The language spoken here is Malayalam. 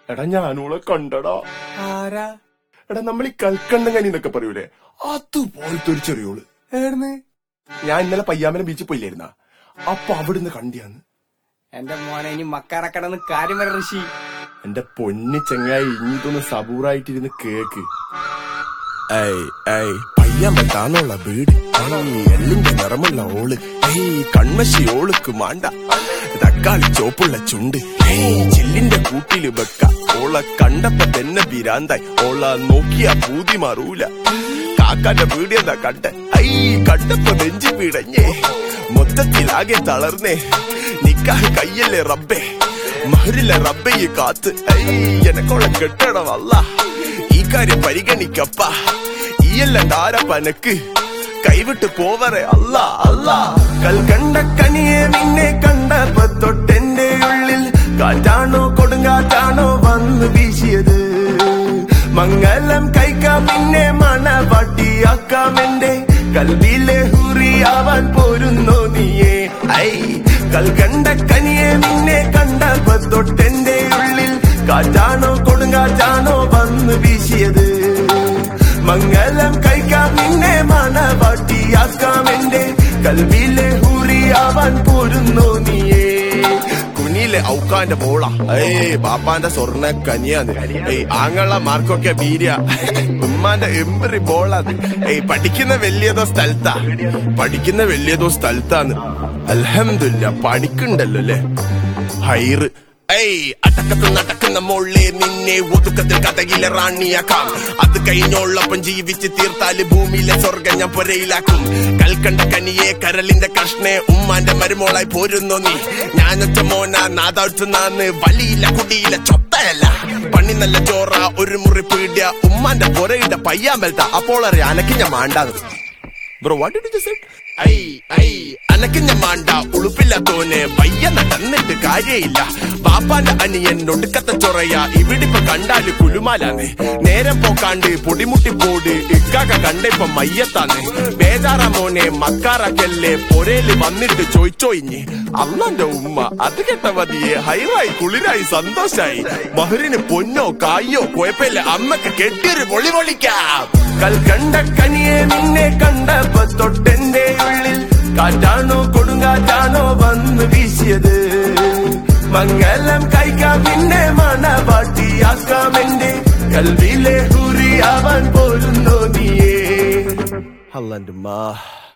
എടാ ഞാനോളെ കണ്ടടാ ആരാ എടാ നമ്മൾ ഈ കൽക്കണ്ടം കനി എന്നൊക്കെ പറയൂലേ അതുപോലത്തെ ഒരു ചെറിയോള് ഏർന്ന് ഞാൻ ഇന്നലെ പയ്യാമല ബീച്ചിൽ പോയില്ലായിരുന്ന അപ്പൊ അവിടുന്ന് കണ്ടിയാന്ന് എന്റെ മോനെ ഇനി മക്കാറക്കടന്ന് കാര്യം വരെ ഋഷി എന്റെ പൊന്നി ചെങ്ങായി ഇഞ്ഞിതൊന്ന് സബൂറായിട്ടിരുന്ന് കേക്ക് ഏയ് ഏയ് പയ്യാമ്പ താന്നുള്ള വീട് ഏയ് എള്ളിന്റെ നിറമുള്ള ഓള് ഏയ് കൺമശി ഓളുക്ക് മാണ്ട തക്കാളി ചോപ്പുള്ള ചുണ്ട് ഏയ് ചില്ലിന്റെ കൂട്ടില് വെക്ക ഓളെ കണ്ടപ്പോ തന്നെ പിരാന്തായി ഓള നോക്കിയ പൂതി മാറൂല കാക്കാന്റെ വീട് എന്താ കണ്ട ഐ കണ്ടപ്പോ നെഞ്ചു പിടഞ്ഞേ മൊത്തത്തിലാകെ തളർന്നേ നിക്കാഹ് കയ്യല്ലേ റബ്ബേ മഹരിലെ റബ്ബയെ കാത്ത് ഐ എനക്കോളെ കെട്ടണമല്ല ഈ കാര്യം പരിഗണിക്കപ്പ ഈയല്ല ആരപ്പനക്ക് കൈവിട്ട് പോവറെ അല്ല അല്ല കൽക്കണ്ട കനിയെ നിന്നെ കണ്ടപ്പോ തൊട്ടെന്റെ ഉള്ളിൽ കാറ്റാണോ കൊടുങ്കാറ്റാണോ വന്നു വീശിയത് മംഗലം കൈക്കാം നിന്നെ മണവാട്ടിയാക്കാം എന്റെ കൽവിലെ ഹുറിയാവാൻ പോരുന്നോ നീയേ ഐ കൽക്കണ്ട കനിയെ നിന്നെ കണ്ടപ്പോ തൊട്ടെന്റെ ഉള്ളിൽ കാറ്റാണോ കൊടുങ്കാറ്റാണോ വന്നു വീശിയത് മംഗലം കഴിക്കാം നിന്നെ മണവാട്ടിയാക്കാം എന്റെ കൽവിലെ ഹൂറിയാവാൻ പോരുന്നോ നീയേ കുനിയിലെ ഔക്കാന്റെ മോള ഏയ് ബാപ്പാന്റെ സ്വർണ്ണ കനിയാന്ന് ഏയ് ആങ്ങള മാർക്കൊക്കെ ബീര്യ ഉമ്മാന്റെ എമ്പറി ബോളാന്ന് ഏയ് പഠിക്കുന്ന വലിയതോ സ്ഥലത്താ പഠിക്കുന്ന വലിയതോ സ്ഥലത്താന്ന് അൽഹംദുലില്ല പഠിക്കണ്ടല്ലോ അല്ലേ ഹൈറ് ഏയ് അടക്കത്ത് നടക്കുന്ന മോളെ നിന്നെ ഒതുക്കത്തിൽ കഥയിലെ റാണിയാക്കാം അത് കഴിഞ്ഞോളപ്പം ജീവിച്ച് തീർത്താല് ഭൂമിയിലെ സ്വർഗം ഞാൻ പുരയിലാക്കും കൽക്കണ്ട കനിയെ കരളിന്റെ കഷ്ണെ ഉമ്മാന്റെ മരുമോളായി പോരുന്നു നീ ഞാനൊറ്റ മോന നാദാഴ്ത്തുന്നാന്ന് വലിയില്ല കുടിയില്ല ചൊത്തയല്ല പണി നല്ല ചോറ ഒരു മുറി പീടിയ ഉമ്മാന്റെ പുരയുടെ പയ്യാമ്പലത്ത അപ്പോൾ അറിയാം അനക്ക് ഞാൻ മാണ്ടാന്ന് bro what did you say I I അനക്കഞ്ഞ മാണ്ട ഉളുപ്പില്ലാത്തോനെ പയ്യ നടന്നിട്ട് കാര്യയില്ല പാപ്പാന്റെ അനിയൻ ഒടുക്കത്തെ ചൊറയ ഇവിടിപ്പൊ കണ്ടാല് കുലുമാലാന്ന് നേരം പോക്കാണ്ട് പൊടിമുട്ടി പോട് ഇക്കാക്ക കണ്ടിപ്പൊ മയ്യത്താന്ന് ബേജാറ മോനെ മക്കാറക്കല്ലേ പൊരേല് വന്നിട്ട് ചോയ്ച്ചോയിഞ്ഞ് അള്ളന്റെ ഉമ്മ അത് കേട്ട മതിയെ ഹൈറായി കുളിരായി സന്തോഷായി മഹറിന് പൊന്നോ കായോ കുഴപ്പമില്ല അമ്മക്ക് കെട്ടിയൊരു പൊളി പൊളിക്കാം കൽക്കണ്ട കനിയെ നിന്നെ കണ്ടപ്പോ തൊട്ടെന്റെ ഉള്ളിൽ കാറ്റാണോ കൊടുങ്കാറ്റാണോ വന്നു വീശിയത് മംഗലം കഴിക്കാം നിന്നെ മണവാട്ടിയാക്കാം എന്റെ കൽവിലെ ഹുറിയാവാൻ പോരുന്നോ നീയേ അല്ലന്റെ മാ